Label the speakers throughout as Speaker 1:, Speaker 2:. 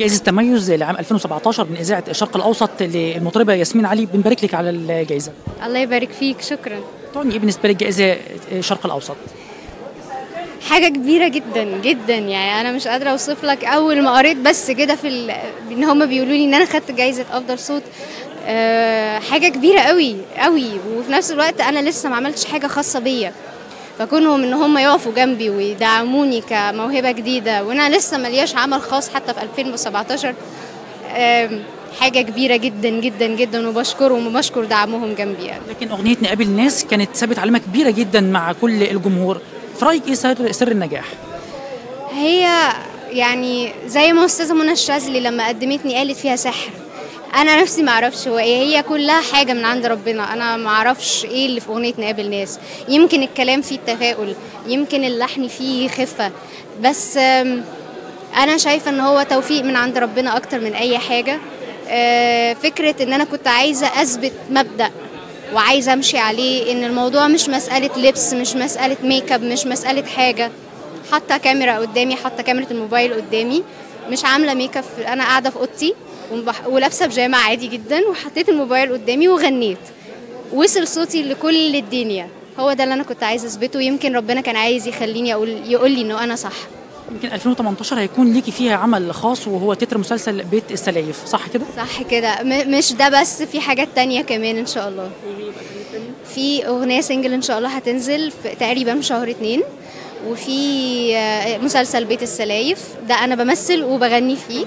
Speaker 1: جائزة تميز لعام 2017 من إذاعة الشرق الأوسط للمطربة ياسمين علي بنبارك لك على الجائزة.
Speaker 2: الله يبارك فيك شكرا.
Speaker 1: تعني إيه بالنسبة لك جائزة الشرق الأوسط؟
Speaker 2: حاجة كبيرة جدا جدا يعني أنا مش قادرة أوصف لك أول ما قريت بس كده في ال... إن هما بيقولوا لي إن أنا خدت جايزة أفضل صوت أه حاجة كبيرة قوي قوي وفي نفس الوقت أنا لسه ما عملتش حاجة خاصة بيا فكونهم ان هم يقفوا جنبي ويدعموني كموهبه جديده وانا لسه ملياش عمل خاص حتى في 2017 حاجه كبيره جدا جدا جدا وبشكرهم وبشكر دعمهم جنبي يعني.
Speaker 1: لكن اغنيه نقابل الناس كانت سابت علامه كبيره جدا مع كل الجمهور في رايك ايه سر سر النجاح
Speaker 2: هي يعني زي ما استاذه منى الشاذلي لما قدمتني قالت فيها سحر انا نفسي ما اعرفش هو ايه هي كلها حاجه من عند ربنا انا ما اعرفش ايه اللي في اغنيه نقابل ناس يمكن الكلام فيه التفاؤل يمكن اللحن فيه خفه بس انا شايفه ان هو توفيق من عند ربنا اكتر من اي حاجه فكره ان انا كنت عايزه اثبت مبدا وعايزه امشي عليه ان الموضوع مش مساله لبس مش مساله ميك اب مش مساله حاجه حاطه كاميرا قدامي حاطه كاميرا الموبايل قدامي مش عامله ميك اب انا قاعده في اوضتي ولابسه بيجامه عادي جدا وحطيت الموبايل قدامي وغنيت وصل صوتي لكل الدنيا هو ده اللي انا كنت عايزه اثبته يمكن ربنا كان عايز يخليني اقول يقول لي انه انا صح
Speaker 1: يمكن 2018 هيكون ليكي فيها عمل خاص وهو تتر مسلسل بيت السلايف صح كده
Speaker 2: صح كده مش ده بس في حاجات تانية كمان ان شاء الله في اغنيه سنجل ان شاء الله هتنزل في تقريبا شهر اتنين وفي مسلسل بيت السلايف ده انا بمثل وبغني فيه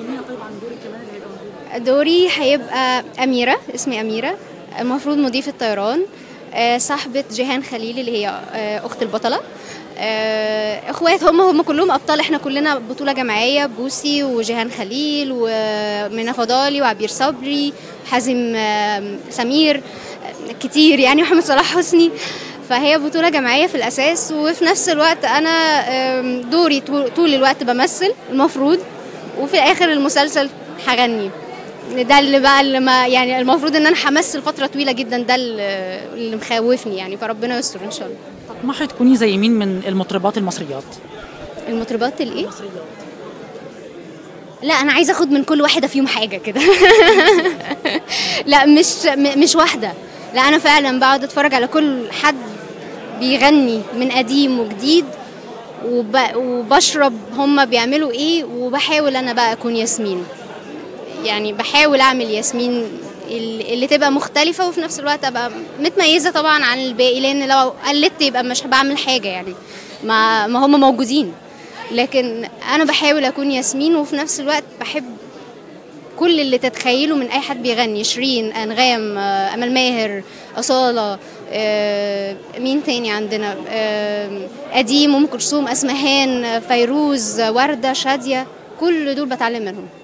Speaker 2: دوري هيبقى أميرة اسمي أميرة المفروض مضيف الطيران صاحبة جيهان خليل اللي هي أخت البطلة اخوات هم هم كلهم ابطال احنا كلنا بطوله جماعيه بوسي وجيهان خليل ومنى فضالي وعبير صبري حازم سمير كتير يعني محمد صلاح حسني فهي بطوله جماعيه في الاساس وفي نفس الوقت انا دوري طول الوقت بمثل المفروض وفي اخر المسلسل هغني ده اللي بقى اللي ما يعني المفروض ان انا همثل فتره طويله جدا ده اللي مخوفني يعني فربنا يستر ان شاء الله
Speaker 1: طب ما هتكوني زي مين من المطربات المصريات
Speaker 2: المطربات الايه لا انا عايزه اخد من كل واحده فيهم حاجه كده لا مش مش واحده لا انا فعلا بقعد اتفرج على كل حد بيغني من قديم وجديد وب... وبشرب هما بيعملوا ايه وبحاول انا بقى اكون ياسمين يعني بحاول اعمل ياسمين اللي تبقى مختلفة وفي نفس الوقت ابقى متميزة طبعا عن الباقي لان لو قلدت يبقى مش بعمل حاجة يعني ما ما هم موجودين لكن انا بحاول اكون ياسمين وفي نفس الوقت بحب كل اللي تتخيله من اي حد بيغني شيرين انغام امل ماهر اصاله مين تاني عندنا قديم ام كلثوم اسمهان فيروز ورده شاديه كل دول بتعلم منهم